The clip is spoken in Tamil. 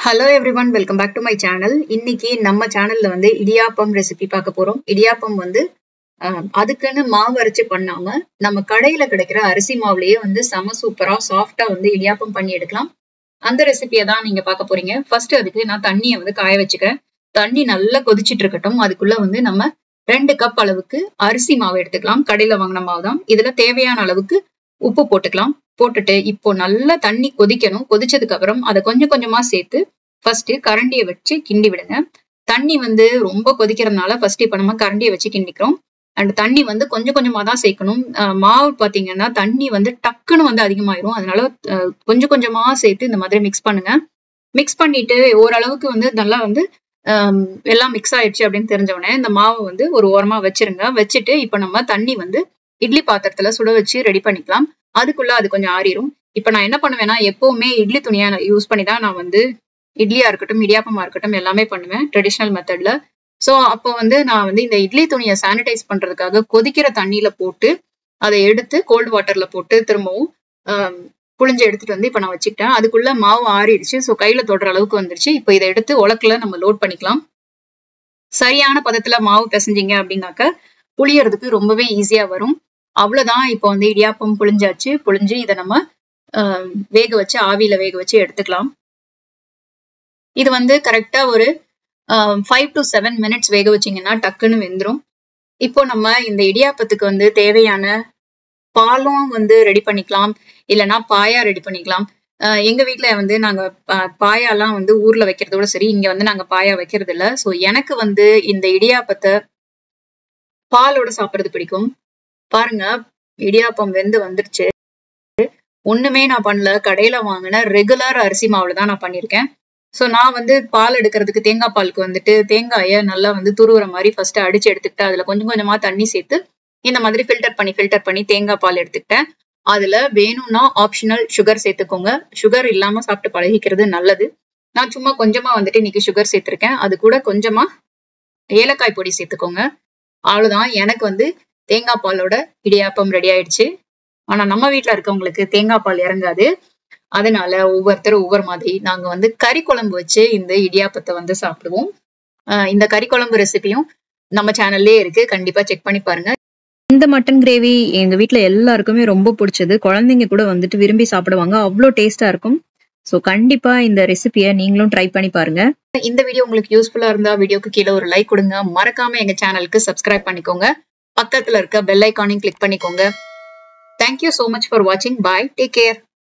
hello everyone welcome back to my channel இன்னைக்கு நம்ம சேனல்ல வந்து இடியாப்பம் ரெசிபி பார்க்க போறோம் இடியாப்பம் வந்து ஆஹ், அதுக்குன்னு மாவு அரைச்சு பண்ணாம நம்ம கடையில கிடைக்கிற அரிசி மாவுலயே வந்து செம சூப்பரா சாஃப்டா வந்து இடியாப்பம் பண்ணி எடுக்கலாம் அந்த ரெசிபியை தான் நீங்க பார்க்க போறீங்க ஃபர்ஸ்ட் அதுக்கு நான் தண்ணியை வந்து காய வச்சுக்கிறேன் தண்ணி நல்லா கொதிச்சிட்டு இருக்கட்டும் அதுக்குள்ள வந்து நம்ம ரெண்டு கப் அளவுக்கு அரிசி மாவு எடுத்துக்கலாம் கடையில வாங்கின மாவு தான் இதுல தேவையான அளவுக்கு உப்பு போட்டுக்கலாம் போட்டுட்டு இப்போ நல்லா தண்ணி கொதிக்கணும் கொதிச்சதுக்கு அப்புறம் அதை கொஞ்சம் கொஞ்சமா சேர்த்து ஃபர்ஸ்ட் கரண்டியை வச்சு கிண்டி விடுங்க தண்ணி வந்து ரொம்ப கொதிக்கிறதுனால ஃபர்ஸ்ட் இப்ப நம்ம கரண்டியை வச்சு கிண்டிக்கிறோம் அண்ட் தண்ணி வந்து கொஞ்சம் கொஞ்சமா தான் சேர்க்கணும் அஹ் மாவு பாத்தீங்கன்னா தண்ணி வந்து டக்குன்னு வந்து அதிகமாயிரும் அதனால அஹ் கொஞ்சம் கொஞ்சமா சேர்த்து இந்த மாதிரி மிக்ஸ் பண்ணுங்க மிக்ஸ் பண்ணிட்டு ஓரளவுக்கு வந்து நல்லா வந்து ஆம், எல்லாம் மிக்ஸ் ஆயிடுச்சு அப்படின்னு தெரிஞ்ச உடனே இந்த மாவை வந்து ஒரு ஓரமா வச்சிருங்க வச்சுட்டு இப்ப நம்ம தண்ணி வந்து இட்லி பாத்திரத்துல சுட வச்சு ரெடி பண்ணிக்கலாம் அதுக்குள்ள அது கொஞ்சம் ஆறிடும் இப்ப நான் என்ன பண்ணுவேன்னா எப்பவுமே இட்லி துணியா யூஸ் பண்ணி தான் நான் வந்து இட்லியா இருக்கட்டும் இடியாப்பமா இருக்கட்டும் எல்லாமே பண்ணுவேன் ட்ரெடிஷ்னல் மெத்தட்ல சோ அப்போ வந்து நான் வந்து இந்த இட்லி துணியை சானிடைஸ் பண்றதுக்காக கொதிக்கிற தண்ணியில போட்டு அதை எடுத்து கோல்டு வாட்டர்ல போட்டு திரும்பவும் ஆம், புழிஞ்சு எடுத்துட்டு வந்து இப்ப நான் வச்சுக்கிட்டேன் அதுக்குள்ள மாவு ஆறிடுச்சு ஸோ கையில தொடுற அளவுக்கு வந்துருச்சு இப்போ இதை எடுத்து உலக்குல நம்ம லோட் பண்ணிக்கலாம் சரியான பதத்துல மாவு பிசைஞ்சீங்க அப்படின்னாக்க புளியறதுக்கு ரொம்பவே ஈஸியா வரும் அவ்வளவுதான் இப்போ வந்து இடியாப்பம் புளிஞ்சாச்சு புளிஞ்சு இதை நம்ம ஆம், வேக வச்சு ஆவியில வேக வச்சு எடுத்துக்கலாம் இது வந்து கரெக்டா ஒரு ஃபைவ் டு செவன் மினிட்ஸ் வேக வச்சீங்கன்னா டக்குன்னு வெந்துரும் இப்போ நம்ம இந்த இடியாப்பத்துக்கு வந்து தேவையான பாலும் வந்து ரெடி பண்ணிக்கலாம் இல்லைன்னா பாயா ரெடி பண்ணிக்கலாம் அஹ் எங்க வீட்ல வந்து நாங்க பா- பாயாலாம் வந்து ஊர்ல வைக்கிறதோட சரி இங்க வந்து நாங்க பாயா வைக்கிறது இல்ல சோ எனக்கு வந்து இந்த இடியாப்பத்தை பாலோட சாப்பிடுறது பிடிக்கும் பாருங்க இடியாப்பம் வெந்து வந்துருச்சு ஒண்ணுமே நான் பண்ணல கடையில வாங்கின ரெகுலர் அரிசி மாவுல தான் நான் பண்ணிருக்கேன் சோ நான் வந்து பால் எடுக்கிறதுக்கு தேங்காய் பாலுக்கு வந்துட்டு தேங்காயை நல்லா வந்து துருவுற மாதிரி ஃபர்ஸ்ட் அடிச்சு எடுத்துக்கிட்டு அதுல கொஞ்சம் கொஞ்சமா தண்ணி சேர்த்து இந்த மாதிரி ஃபில்டர் பண்ணி ஃபில்டர் பண்ணி தேங்காய் பால் எடுத்துக்கிட்டேன் அதுல வேணும்னா ஆப்ஷனல் சுகர் சேர்த்துக்கோங்க சுகர் இல்லாம சாப்பிட்டு பழகிக்கிறது நல்லது நான் சும்மா கொஞ்சமா வந்துட்டு இன்னைக்கு சுகர் சேர்த்திருக்கேன் அது கூட கொஞ்சமா ஏலக்காய் பொடி சேர்த்துக்கோங்க அவ்வளவுதான் எனக்கு வந்து தேங்காய் பாலோட இடியாப்பம் ரெடி ஆயிடுச்சு ஆனா நம்ம வீட்ல இருக்கவங்களுக்கு தேங்காய் பால் இறங்காது அதனால ஒவ்வொருத்தரும் ஒவ்வொரு மாதிரி நாங்க வந்து கறி குழம்பு வச்சு இந்த இடியாப்பத்தை வந்து சாப்பிடுவோம் ஆஹ் இந்த கறி குழம்பு ரெசிபியும் நம்ம சேனல்லே இருக்கு கண்டிப்பா செக் பண்ணி பாருங்க இந்த மட்டன் கிரேவி எங்க வீட்ல எல்லாருக்குமே ரொம்ப பிடிச்சது குழந்தைங்க கூட வந்துட்டு விரும்பி சாப்பிடுவாங்க அவ்வளோ டேஸ்டா இருக்கும் ஸோ கண்டிப்பா இந்த ரெசிபியை நீங்களும் ட்ரை பண்ணி பாருங்க இந்த வீடியோ உங்களுக்கு யூஸ்ஃபுல்லா இருந்தா வீடியோக்கு கீழே ஒரு லைக் கொடுங்க மறக்காம எங்க சேனலுக்கு சப்ஸ்கிரைப் பண்ணிக்கோங்க பக்கத்துல இருக்க பெல் ஐக்கானையும் கிளிக் பண்ணிக்கோங்க தேங்க்யூ so மச் ஃபார் வாட்சிங் பாய் டேக் கேர்